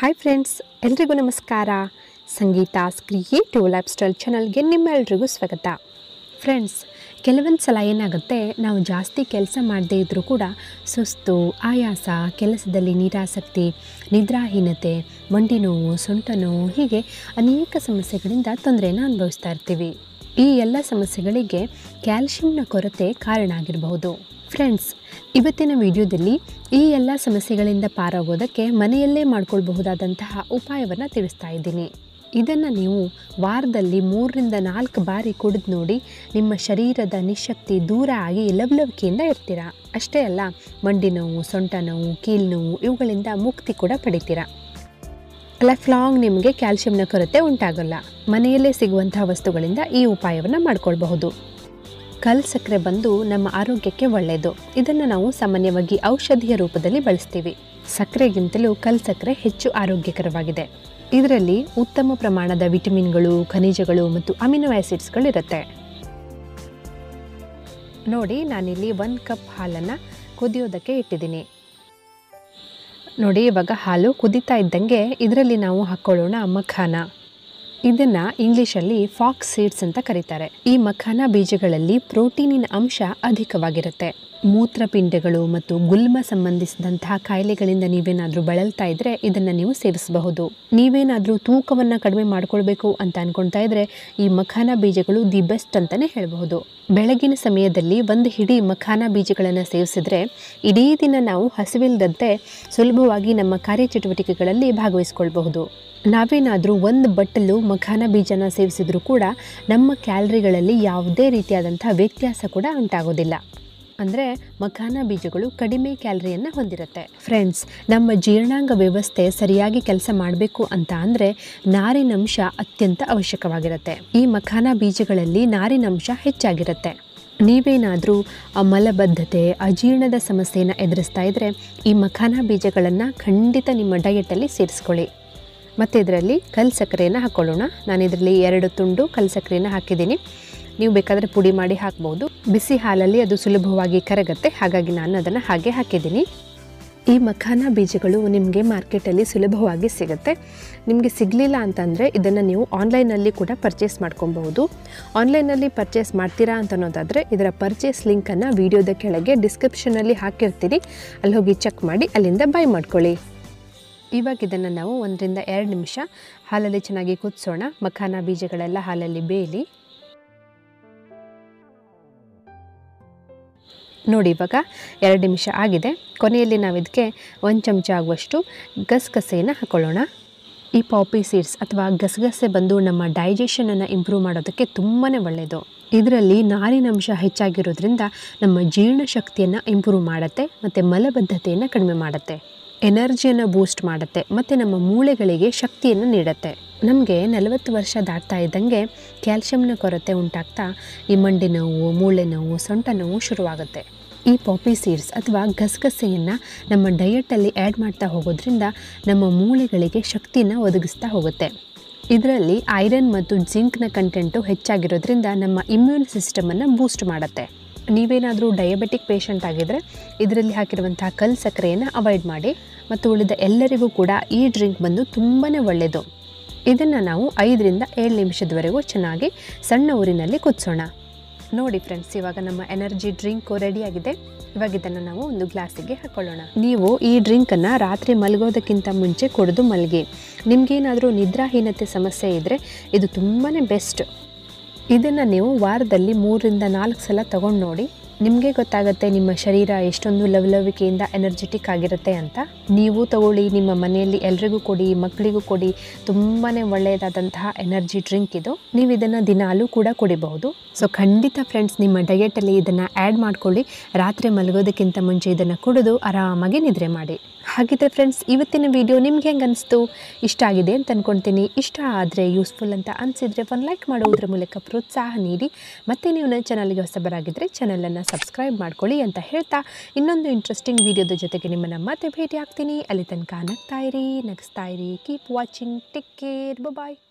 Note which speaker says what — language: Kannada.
Speaker 1: ಹಾಯ್ ಫ್ರೆಂಡ್ಸ್ ಎಲ್ರಿಗೂ ನಮಸ್ಕಾರ ಸಂಗೀತಾಸ್ ಕ್ರಿಯೇಟಿವ್ ಲೈಫ್ ಸ್ಟೈಲ್ ಚಾನಲ್ಗೆ ನಿಮ್ಮೆಲ್ರಿಗೂ ಸ್ವಾಗತ ಫ್ರೆಂಡ್ಸ್ ಕೆಲವೊಂದು ಸಲ ಏನಾಗುತ್ತೆ ನಾವು ಜಾಸ್ತಿ ಕೆಲಸ ಮಾಡದೇ ಇದ್ದರೂ ಕೂಡ ಸುಸ್ತು ಆಯಾಸ ಕೆಲಸದಲ್ಲಿ ನಿರಾಸಕ್ತಿ ನಿದ್ರಾಹೀನತೆ ಮಂಡಿ ನೋವು ಸೊಂಟ ನೋವು ಹೀಗೆ ಅನೇಕ ಸಮಸ್ಯೆಗಳಿಂದ ತೊಂದರೆಯನ್ನು ಅನುಭವಿಸ್ತಾ ಇರ್ತೀವಿ ಈ ಎಲ್ಲ ಸಮಸ್ಯೆಗಳಿಗೆ ಕ್ಯಾಲ್ಶಿಯಂನ ಕೊರತೆ ಕಾರಣ ಆಗಿರಬಹುದು ಫ್ರೆಂಡ್ಸ್ ಇವತ್ತಿನ ವಿಡಿಯೋದಲ್ಲಿ ಈ ಎಲ್ಲ ಸಮಸ್ಯೆಗಳಿಂದ ಪಾರಾಗೋದಕ್ಕೆ ಮನೆಯಲ್ಲೇ ಮಾಡ್ಕೊಳ್ಬಹುದಾದಂತಹ ಉಪಾಯವನ್ನು ತಿಳಿಸ್ತಾ ಇದ್ದೀನಿ ಇದನ್ನು ನೀವು ವಾರದಲ್ಲಿ ಮೂರರಿಂದ ನಾಲ್ಕು ಬಾರಿ ಕುಡಿದು ನೋಡಿ ನಿಮ್ಮ ಶರೀರದ ನಿಶಕ್ತಿ ದೂರ ಆಗಿ ಲವಲವಿಕೆಯಿಂದ ಇರ್ತೀರಾ ಅಷ್ಟೇ ಅಲ್ಲ ಮಂಡಿ ನೋವು ಸೊಂಟ ನೋವು ಕೀಲು ನೋವು ಇವುಗಳಿಂದ ಮುಕ್ತಿ ಕೂಡ ಪಡಿತೀರಾ ಲೈಫ್ ಲಾಂಗ್ ನಿಮಗೆ ಕ್ಯಾಲ್ಶಿಯಂನ ಕೊರತೆ ಉಂಟಾಗಲ್ಲ ಮನೆಯಲ್ಲೇ ಸಿಗುವಂತಹ ವಸ್ತುಗಳಿಂದ ಈ ಉಪಾಯವನ್ನು ಮಾಡ್ಕೊಳ್ಬಹುದು ಕಲ್ ಸಕ್ಕರೆ ಬಂದು ನಮ್ಮ ಆರೋಗ್ಯಕ್ಕೆ ಒಳ್ಳೆಯದು ಇದನ್ನು ನಾವು ಸಾಮಾನ್ಯವಾಗಿ ಔಷಧಿಯ ರೂಪದಲ್ಲಿ ಬಳಸ್ತೀವಿ ಸಕ್ಕರೆಗಿಂತಲೂ ಕಲ್ ಸಕ್ಕರೆ ಹೆಚ್ಚು ಆರೋಗ್ಯಕರವಾಗಿದೆ ಇದರಲ್ಲಿ ಉತ್ತಮ ಪ್ರಮಾಣದ ವಿಟಮಿನ್ಗಳು ಖನಿಜಗಳು ಮತ್ತು ಅಮಿನೋ ಆ್ಯಸಿಡ್ಸ್ಗಳಿರುತ್ತೆ ನೋಡಿ ನಾನಿಲ್ಲಿ ಒಂದು ಕಪ್ ಹಾಲನ್ನು ಕುದಿಯೋದಕ್ಕೆ ಇಟ್ಟಿದ್ದೀನಿ ನೋಡಿ ಇವಾಗ ಹಾಲು ಕುದೀತಾ ಇದ್ದಂಗೆ ಇದರಲ್ಲಿ ನಾವು ಹಾಕ್ಕೊಳ್ಳೋಣ ಮಖಾನ ಇದನ್ನು ಇಂಗ್ಲೀಷಲ್ಲಿ ಫಾಕ್ಸ್ ಸೀಡ್ಸ್ ಅಂತ ಕರೀತಾರೆ ಈ ಮಖಾನ ಬೀಜಗಳಲ್ಲಿ ಪ್ರೋಟೀನಿನ ಅಂಶ ಅಧಿಕವಾಗಿರುತ್ತೆ ಮೂತ್ರಪಿಂಡಗಳು ಮತ್ತು ಗುಲ್ಮ ಸಂಬಂಧಿಸಿದಂತಹ ಕಾಯಿಲೆಗಳಿಂದ ನೀವೇನಾದರೂ ಬಳಲ್ತಾ ಇದ್ರೆ ಇದನ್ನು ನೀವು ಸೇವಿಸಬಹುದು ನೀವೇನಾದರೂ ತೂಕವನ್ನು ಕಡಿಮೆ ಮಾಡ್ಕೊಳ್ಬೇಕು ಅಂತ ಅನ್ಕೊಳ್ತಾ ಇದ್ರೆ ಈ ಮಖಾನ ಬೀಜಗಳು ದಿ ಬೆಸ್ಟ್ ಅಂತಲೇ ಹೇಳಬಹುದು ಬೆಳಗಿನ ಸಮಯದಲ್ಲಿ ಒಂದು ಹಿಡಿ ಮಖಾನ ಬೀಜಗಳನ್ನು ಸೇವಿಸಿದ್ರೆ ಇಡೀ ದಿನ ನಾವು ಹಸಿವಿಲ್ಲದಂತೆ ಸುಲಭವಾಗಿ ನಮ್ಮ ಕಾರ್ಯಚಟುವಟಿಕೆಗಳಲ್ಲಿ ಭಾಗವಹಿಸ್ಕೊಳ್ಬಹುದು ನಾವೇನಾದರೂ ಒಂದು ಬಟ್ಟಲು ಮಖಾನ ಬೀಜನ ಸೇವಿಸಿದರೂ ಕೂಡ ನಮ್ಮ ಕ್ಯಾಲರಿಗಳಲ್ಲಿ ಯಾವುದೇ ರೀತಿಯಾದಂಥ ವ್ಯತ್ಯಾಸ ಕೂಡ ಉಂಟಾಗೋದಿಲ್ಲ ಅಂದರೆ ಮಖಾನ ಬೀಜಗಳು ಕಡಿಮೆ ಕ್ಯಾಲರಿಯನ್ನು ಹೊಂದಿರುತ್ತೆ ಫ್ರೆಂಡ್ಸ್ ನಮ್ಮ ಜೀರ್ಣಾಂಗ ವ್ಯವಸ್ಥೆ ಸರಿಯಾಗಿ ಕೆಲಸ ಮಾಡಬೇಕು ಅಂತ ಅಂದರೆ ನಾರಿನಂಶ ಅತ್ಯಂತ ಅವಶ್ಯಕವಾಗಿರುತ್ತೆ ಈ ಮಖಾನ ಬೀಜಗಳಲ್ಲಿ ನಾರಿನಂಶ ಹೆಚ್ಚಾಗಿರುತ್ತೆ ನೀವೇನಾದರೂ ಮಲಬದ್ಧತೆ ಅಜೀರ್ಣದ ಸಮಸ್ಯೆಯನ್ನು ಎದುರಿಸ್ತಾ ಇದ್ದರೆ ಈ ಮಖಾನ ಬೀಜಗಳನ್ನು ಖಂಡಿತ ನಿಮ್ಮ ಡಯಟಲ್ಲಿ ಸೇರಿಸ್ಕೊಳ್ಳಿ ಮತ್ತು ಇದರಲ್ಲಿ ಕಲ್ ಸಕ್ಕರೆಯನ್ನು ಹಾಕ್ಕೊಳ್ಳೋಣ ನಾನು ಇದರಲ್ಲಿ ಎರಡು ತುಂಡು ಕಲ್ ಸಕ್ಕರೆಯನ್ನು ಹಾಕಿದ್ದೀನಿ ನೀವು ಬೇಕಾದರೆ ಪುಡಿ ಮಾಡಿ ಹಾಕ್ಬೋದು ಬಿಸಿ ಹಾಲಲ್ಲಿ ಅದು ಸುಲಭವಾಗಿ ಕರಗುತ್ತೆ ಹಾಗಾಗಿ ನಾನು ಅದನ್ನು ಹಾಗೆ ಹಾಕಿದ್ದೀನಿ ಈ ಮಖಾನ ಬೀಜಗಳು ನಿಮಗೆ ಮಾರ್ಕೆಟಲ್ಲಿ ಸುಲಭವಾಗಿ ಸಿಗುತ್ತೆ ನಿಮಗೆ ಸಿಗಲಿಲ್ಲ ಅಂತಂದರೆ ಇದನ್ನು ನೀವು ಆನ್ಲೈನಲ್ಲಿ ಕೂಡ ಪರ್ಚೇಸ್ ಮಾಡ್ಕೊಬಹುದು ಆನ್ಲೈನಲ್ಲಿ ಪರ್ಚೇಸ್ ಮಾಡ್ತೀರಾ ಅಂತ ಅನ್ನೋದಾದರೆ ಇದರ ಪರ್ಚೇಸ್ ಲಿಂಕನ್ನು ವಿಡಿಯೋದ ಕೆಳಗೆ ಡಿಸ್ಕ್ರಿಪ್ಷನಲ್ಲಿ ಹಾಕಿರ್ತೀನಿ ಅಲ್ಲಿ ಹೋಗಿ ಚೆಕ್ ಮಾಡಿ ಅಲ್ಲಿಂದ ಬೈ ಮಾಡ್ಕೊಳ್ಳಿ ಇವಾಗ ಇದನ್ನು ನಾವು ಒಂದರಿಂದ ಎರಡು ನಿಮಿಷ ಹಾಲಲ್ಲಿ ಚೆನ್ನಾಗಿ ಕುದಿಸೋಣ ಮಖಾನ ಬೀಜಗಳೆಲ್ಲ ಹಾಲಲ್ಲಿ ಬೇಯಲಿ ನೋಡಿ ಇವಾಗ ಎರಡು ನಿಮಿಷ ಆಗಿದೆ ಕೊನೆಯಲ್ಲಿ ನಾವು ಇದಕ್ಕೆ ಒಂದು ಚಮಚ ಆಗುವಷ್ಟು ಗಸಗಸೆಯನ್ನು ಹಾಕೊಳ್ಳೋಣ ಈ ಪಾಪಿ ಸೀಡ್ಸ್ ಅಥವಾ ಗಸಗಸೆ ಬಂದು ನಮ್ಮ ಡೈಜೆಷನನ್ನು ಇಂಪ್ರೂವ್ ಮಾಡೋದಕ್ಕೆ ತುಂಬಾ ಒಳ್ಳೆಯದು ಇದರಲ್ಲಿ ನಾರಿನಂಶ ಹೆಚ್ಚಾಗಿರೋದ್ರಿಂದ ನಮ್ಮ ಜೀರ್ಣಶಕ್ತಿಯನ್ನು ಇಂಪ್ರೂವ್ ಮಾಡುತ್ತೆ ಮತ್ತು ಮಲಬದ್ಧತೆಯನ್ನು ಕಡಿಮೆ ಮಾಡುತ್ತೆ ಎನರ್ಜಿಯನ್ನು ಬೂಸ್ಟ್ ಮಾಡುತ್ತೆ ಮತ್ತು ನಮ್ಮ ಮೂಳೆಗಳಿಗೆ ಶಕ್ತಿಯನ್ನು ನೀಡುತ್ತೆ ನಮಗೆ ನಲವತ್ತು ವರ್ಷ ದಾಟ್ತಾ ಇದ್ದಂಗೆ ಕ್ಯಾಲ್ಶಿಯಂನ ಕೊರತೆ ಉಂಟಾಗ್ತಾ ಈ ಮಂಡಿ ನೋವು ಮೂಳೆ ನೋವು ಸೊಂಟ ನೋವು ಶುರುವಾಗುತ್ತೆ ಈ ಪಾಪಿ ಸೀಡ್ಸ್ ಅಥವಾ ಗಸಗಸೆಯನ್ನು ನಮ್ಮ ಡಯಟಲ್ಲಿ ಆ್ಯಡ್ ಮಾಡ್ತಾ ಹೋಗೋದ್ರಿಂದ ನಮ್ಮ ಮೂಳೆಗಳಿಗೆ ಶಕ್ತಿನ ಒದಗಿಸ್ತಾ ಹೋಗುತ್ತೆ ಇದರಲ್ಲಿ ಐರನ್ ಮತ್ತು ಜಿಂಕ್ನ ಕಂಟೆಂಟು ಹೆಚ್ಚಾಗಿರೋದ್ರಿಂದ ನಮ್ಮ ಇಮ್ಯೂನ್ ಸಿಸ್ಟಮನ್ನು ಬೂಸ್ಟ್ ಮಾಡುತ್ತೆ ನೀವೇನಾದರೂ ಡಯಾಬೆಟಿಕ್ ಪೇಷಂಟ್ ಆಗಿದ್ದರೆ ಇದರಲ್ಲಿ ಹಾಕಿರುವಂತಹ ಕಲ್ ಸಕ್ಕರೆಯನ್ನು ಅವಾಯ್ಡ್ ಮಾಡಿ ಮತ್ತು ಉಳಿದ ಎಲ್ಲರಿಗೂ ಕೂಡ ಈ ಡ್ರಿಂಕ್ ಬಂದು ತುಂಬಾ ಒಳ್ಳೆಯದು ಇದನ್ನು ನಾವು ಐದರಿಂದ ಏಳು ನಿಮಿಷದವರೆಗೂ ಚೆನ್ನಾಗಿ ಸಣ್ಣ ಊರಿನಲ್ಲಿ ಕುದಿಸೋಣ ನೋಡಿ ಫ್ರೆಂಡ್ಸ್ ಇವಾಗ ನಮ್ಮ ಎನರ್ಜಿ ಡ್ರಿಂಕು ರೆಡಿಯಾಗಿದೆ ಇವಾಗ ಇದನ್ನು ನಾವು ಒಂದು ಗ್ಲಾಸಿಗೆ ಹಾಕೊಳ್ಳೋಣ ನೀವು ಈ ಡ್ರಿಂಕನ್ನು ರಾತ್ರಿ ಮಲಗೋದಕ್ಕಿಂತ ಮುಂಚೆ ಕುಡಿದು ಮಲಗಿ ನಿಮಗೇನಾದರೂ ನಿದ್ರಾಹೀನತೆ ಸಮಸ್ಯೆ ಇದ್ದರೆ ಇದು ತುಂಬಾ ಬೆಸ್ಟ್ ಇದನ್ನು ನೀವು ವಾರದಲ್ಲಿ ಮೂರರಿಂದ ನಾಲ್ಕು ಸಲ ತೊಗೊಂಡು ನೋಡಿ ನಿಮಗೆ ಗೊತ್ತಾಗುತ್ತೆ ನಿಮ್ಮ ಶರೀರ ಎಷ್ಟೊಂದು ಲವಲವಿಕೆಯಿಂದ ಎನರ್ಜೆಟಿಕ್ ಆಗಿರುತ್ತೆ ಅಂತ ನೀವು ತಗೊಳ್ಳಿ ನಿಮ್ಮ ಮನೆಯಲ್ಲಿ ಎಲ್ರಿಗೂ ಕೊಡಿ ಮಕ್ಕಳಿಗೂ ಕೊಡಿ ತುಂಬಾ ಒಳ್ಳೆಯದಾದಂತಹ ಎನರ್ಜಿ ಡ್ರಿಂಕ್ ಇದು ನೀವು ಇದನ್ನು ದಿನಾಲೂ ಕೂಡ ಕುಡಿಬಹುದು ಸೊ ಖಂಡಿತ ಫ್ರೆಂಡ್ಸ್ ನಿಮ್ಮ ಡಯಟಲ್ಲಿ ಇದನ್ನು ಆ್ಯಡ್ ಮಾಡ್ಕೊಳ್ಳಿ ರಾತ್ರಿ ಮಲಗೋದಕ್ಕಿಂತ ಮುಂಚೆ ಇದನ್ನು ಕುಡಿದು ಆರಾಮಾಗಿ ನಿದ್ರೆ ಮಾಡಿ ಹಾಗಿದ್ರೆ ಫ್ರೆಂಡ್ಸ್ ಇವತ್ತಿನ ವಿಡಿಯೋ ನಿಮ್ಗೆ ಹೆಂಗೆ ಅನಿಸ್ತು ಇಷ್ಟ ಆಗಿದೆ ಅಂತ ಅಂದ್ಕೊಳ್ತೀನಿ ಇಷ್ಟ ಆದರೆ ಯೂಸ್ಫುಲ್ ಅಂತ ಅನಿಸಿದರೆ ಒಂದು ಲೈಕ್ ಮಾಡುವುದರ ಮೂಲಕ ಪ್ರೋತ್ಸಾಹ ನೀಡಿ ಮತ್ತು ನೀವು ನನ್ನ ಚಾನಲ್ಗೆ ಹೊಸಬರಾಗಿದ್ದರೆ ಚಾನಲನ್ನು ಸಬ್ಸ್ಕ್ರೈಬ್ ಮಾಡ್ಕೊಳ್ಳಿ ಅಂತ ಹೇಳ್ತಾ ಇನ್ನೊಂದು ಇಂಟ್ರೆಸ್ಟಿಂಗ್ ವಿಡಿಯೋದ ಜೊತೆಗೆ ನಿಮ್ಮನ್ನು ಮತ್ತೆ ಭೇಟಿ ಆಗ್ತೀನಿ ಅಲ್ಲಿ ತನಕ ನಗ್ತಾ ಇರಿ ನಗಿಸ್ತಾ ಇರಿ ಕೀಪ್ ವಾಚಿಂಗ್ ಟೇಕ್ ಕೇರ್ ಬಾಯ್